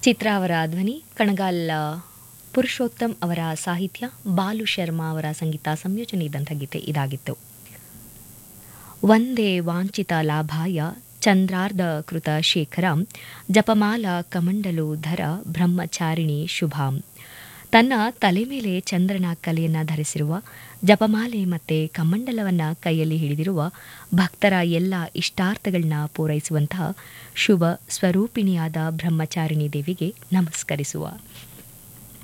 ಚಿತ್ರ ಅವರ ಧ್ವನಿ ಕಣಗಾಲ್ ಪುರುಷೋತ್ತಮ್ ಅವರ ಸಾಹಿತ್ಯ ಬಾಲು ಶರ್ಮಾ ಅವರ ಸಂಗೀತ ಸಂಯೋಜನೆ ಇದ್ದಂಥ ಗೀತೆ ಇದಾಗಿತ್ತು ಒಂದೇ ವಾಂಛಿತ ಲಾಭಾಯ ಚಂದ್ರಾರ್ಧ ಕೃತ ಶೇಖರ ಜಪಮಾಲ ಕಮಂಡಲು ಧರ ಬ್ರಹ್ಮಚಾರಿಣಿ ಶುಭಾಂ ತನ್ನ ತಲೆ ಮೇಲೆ ಚಂದ್ರನ ಕಲೆಯನ್ನು ಧರಿಸಿರುವ ಜಪಮಾಲೆ ಮತ್ತು ಕಮಂಡಲವನ್ನು ಕೈಯಲ್ಲಿ ಹಿಡಿದಿರುವ ಭಕ್ತರ ಎಲ್ಲ ಇಷ್ಟಾರ್ಥಗಳನ್ನ ಪೂರೈಸುವಂತಹ ಶುಭ ಸ್ವರೂಪಿಣಿಯಾದ ಬ್ರಹ್ಮಚಾರಿಣಿ ದೇವಿಗೆ ನಮಸ್ಕರಿಸುವ